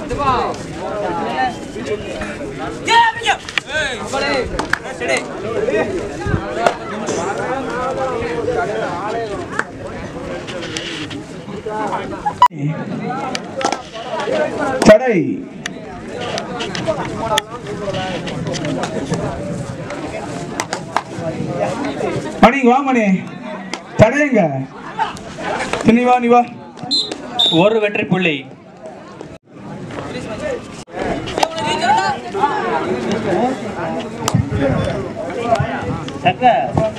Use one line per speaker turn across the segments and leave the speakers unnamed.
தடை மணி வா மணி தடையுங்க நீ வா நீ வா
ஒரு வெற்றி புள்ளி தக்க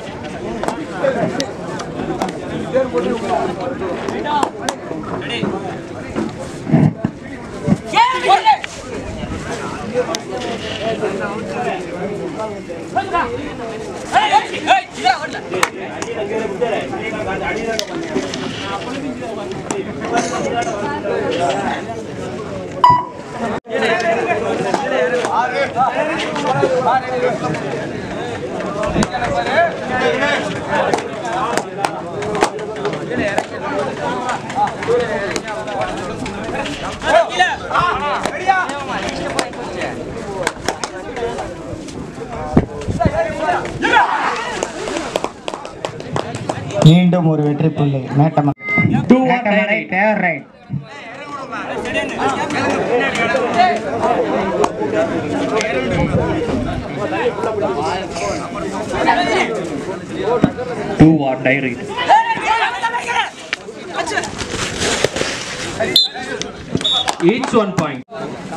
மீண்டும் ஒரு வெற்றி புள்ளி மேட்டமலை
டூ
மேட்டமலை பேர் raid
do or die raid each one point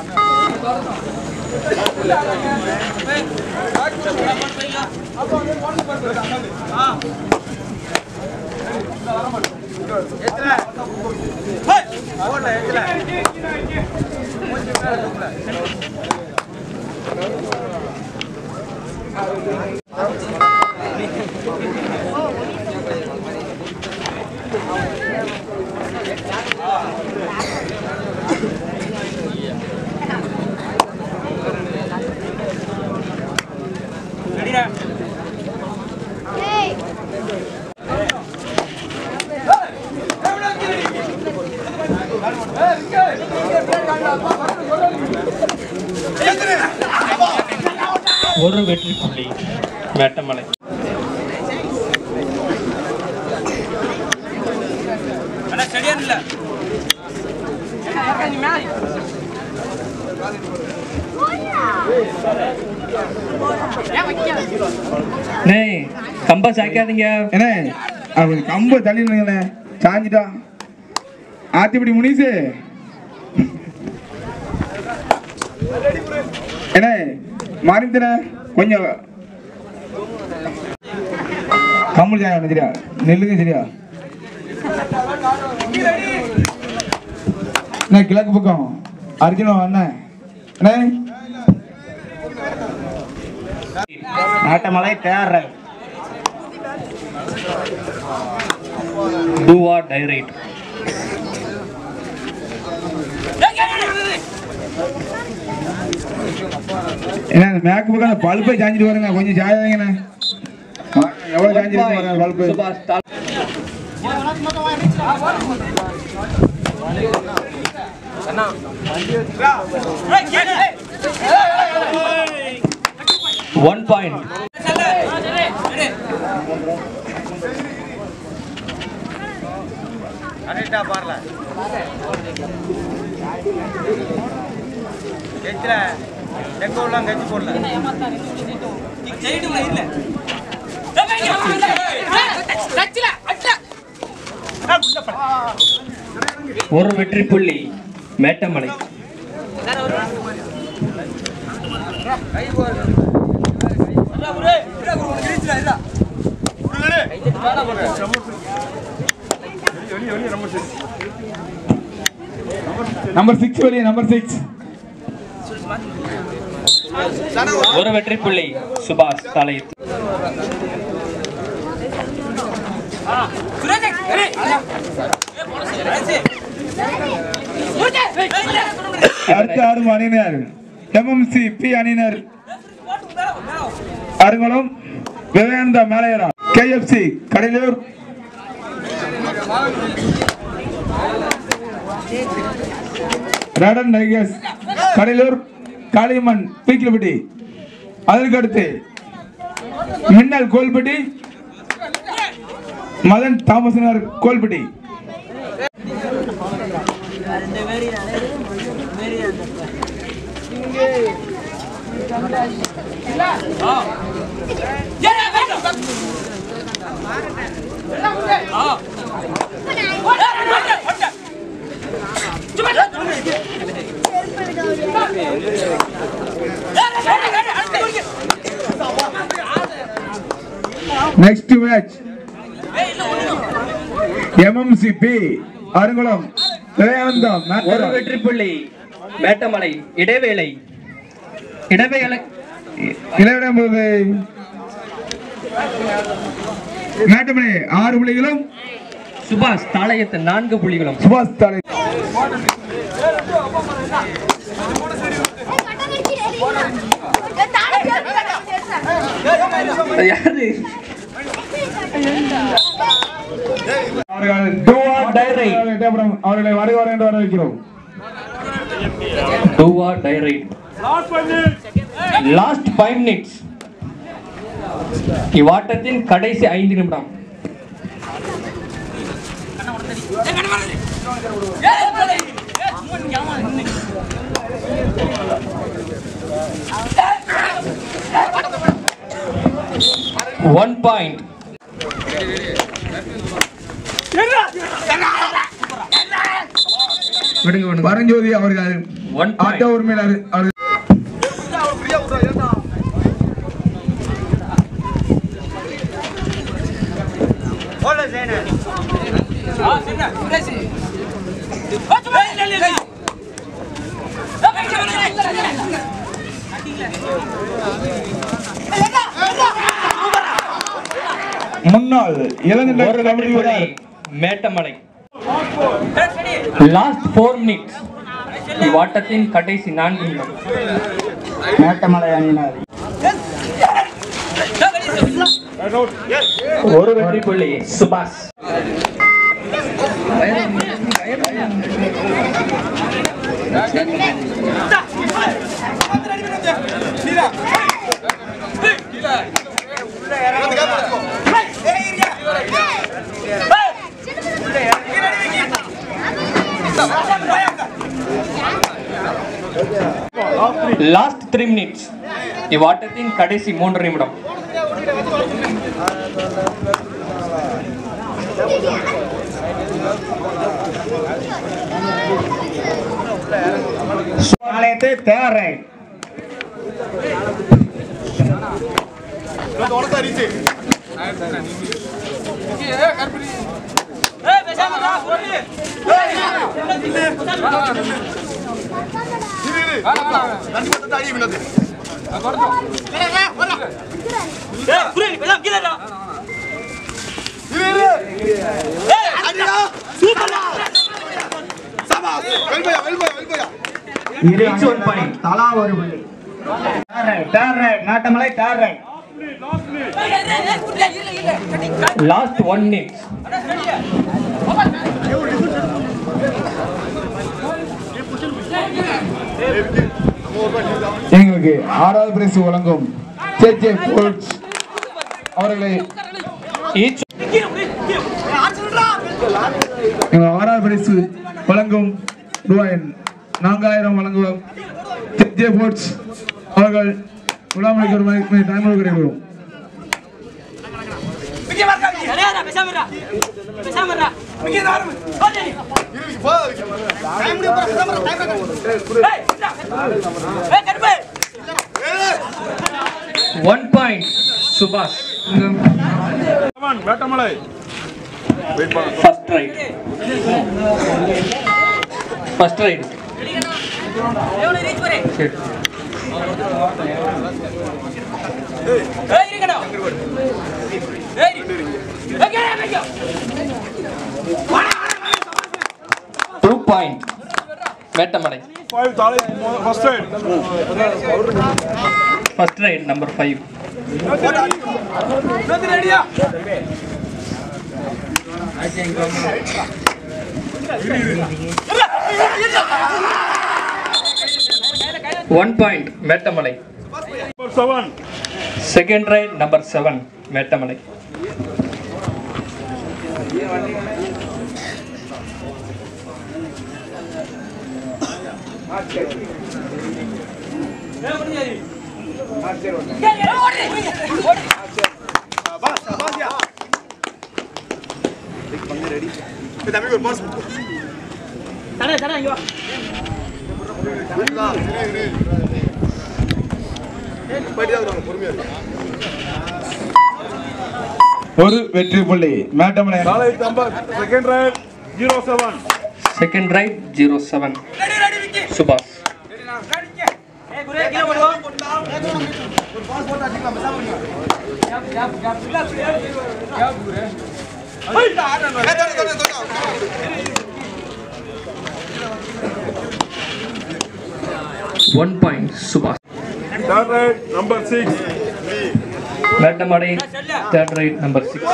ஒரு வெற்றி புள்ளி மேட்டமலை டேய் கம்ப சாய்க்காதீங்க
என்ன அவன் கம்ப தள்ளி நின்னுங்கண்ணே சாஞ்சிட்டா ஆத்திப்படி முனிசு என்ன மாறித்தன கொஞ்சம் கம்மல் சாய சரியா நெல்லுங்க சரியா என்ன கிழக்கு பக்கம் அர்ஜுனா அண்ணன் அண்ணே
மேட்டமலை பேர் ரைட்
டூ ஆர் டைரைட்
என்ன மேக்கு பக்கம் அந்த பல்பை சாஞ்சிட்டு வருங்க கொஞ்சம் சாயாதீங்கண்ணே எவ்வளோ சாஞ்சிருக்கு பாருங்க பல்பு
சுபாஷ் தால் ஒன் பாயிண்ட் ஒரு வெற்றி புள்ளி மேட்டமலை
நம்பர் சிக்ஸ் வெளியே நம்பர் சிக்ஸ்
ஒரு வெற்றி புள்ளி சுபாஷ் தலையத்து
அடுத்த ஆடும் அணியினர் எம்எம்சி பி அணியினர் அருங்குளம் விவேகானந்தா மேலையரா கேஎஃப்சி கடலூர் ரடன் டைகர்ஸ் கடலூர் காளியம்மன் பீக்கிலப்பட்டி அதற்கு அடுத்து மின்னல் Kolpatti Madan Thomas Nagar Kolpatti next match MMC B Arungulam Vivekanandam
ஒரு வெற்றி புள்ளி மேட்டமலை இடைவேளை இடைவேளை
இளவிடம் போது மேட்டமணி ஆறு புள்ளிகளும்
சுபாஷ் தாளையத்து நான்கு புள்ளிகளும்
சுபாஷ் தாலை
யாரு
அவர்கள் do or die எட்டயபுரம் அவர்களை வருக வர என்று வரவேற்கிறோம்
do or die raid last five minutes இவ்வாட்டத்தின் கடைசி ஐந்து நிமிடம் ஒன் பாயிண்ட் விடுங்க விடுங்க
பரஞ்சோதி அவர்கள்
ஒன்
ஆட்டோ
பாயிண்ட்
உரிமையாளர் அவர்கள் முன்னாள் இளநிலை
ஒரு வெற்றி
கபடி
புள்ளி
வீரர்
மேட்டமலை லாஸ்ட் ஃபோர் மினிட்ஸ் இவ்வாட்டத்தின் கடைசி நான்கு நிமிடம்
மேட்டமலை அணியினர்
ஒரு வெற்றி புள்ளி சுபாஷ் லாஸ்ட் த்ரீ மினிட்ஸ் இவ்வாட்டத்தின் கடைசி மூன்று நிமிடம்
ஆலயத்தை தேரை இரு
Each one point.
தலா ஒரு புள்ளி தேரை தேரை மேட்டமலை தேரை
லாஸ்ட் ஒன் மினிட்
எங்களுக்கு ஆறாவது பரிசு வழங்கும் ஜே ஜே போல்ஸ் அவர்களை
ஈச்
எங்கள் ஆறாவது பரிசு வழங்கும் ரூபாய் நான்காயிரம் வழங்குவோம் ஜே ஜே போர்ட்ஸ் அவர்கள் குலாமணிக்கு ஒரு மணி டைம் கிடைக்கிறோம்
one point Subash
Vettamalai
first raid first raid சரி டூ பாயிண்ட் வேட்டமலை
ஃபைவ் தாலை first raid
first raid number five one point Mettamalai
Number seven.
Second raid number seven Mettamalai
ஒரு வெற்றி புள்ளி Mettamalai
College number second right zero seven.
Second raid zero seven Subash one point Subash
Third right number six.
Mettamalai third raid number six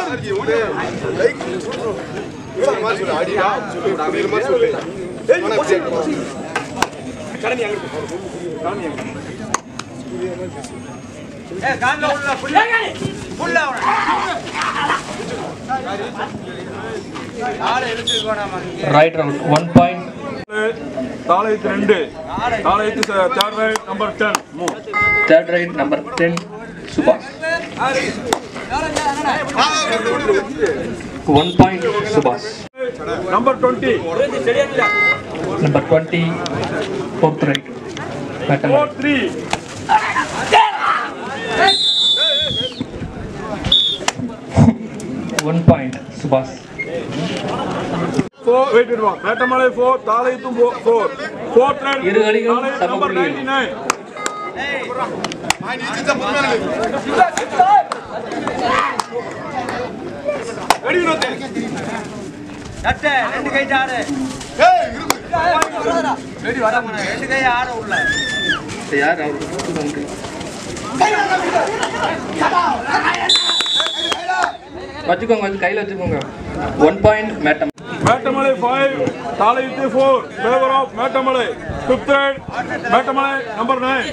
raid ரவுட் one point
தாளையத்து ரெண்டு தாளையத்து third raid number ten மூணு
third raid number ten Subash one point Subash
number twenty
number twenty fourth raid Mettamalai
four three
one point Subash
four wait வா Mettamalai four தாளையத்தும் four fourth raid
இரு அணிகளும் சம
number
புள்ளிகள்.
நைன்டி நைன்
ரெண்டு கை ஆடு ரெண்டு கை ஆட உள்ள
யார் அவர் வச்சுக்கோங்க வந்து கையில் வச்சுக்கோங்க ஒன் பாயிண்ட் மேட்டம்
மேட்டமலை ஃபைவ் தாளையத்து four favour of Mettamalai fifth raid Mettamalai number nine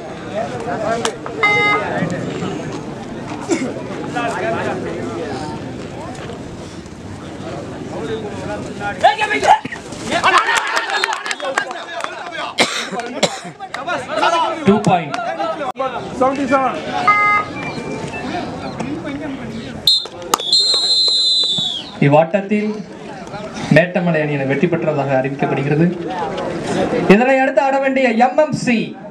two point
seventy seven
இவ்வாட்டத்தில் மேட்டமலை அணியினர் வெற்றி பெற்றதாக அறிவிக்கப்படுகிறது இதனை அடுத்து ஆட வேண்டிய எம்எம்சி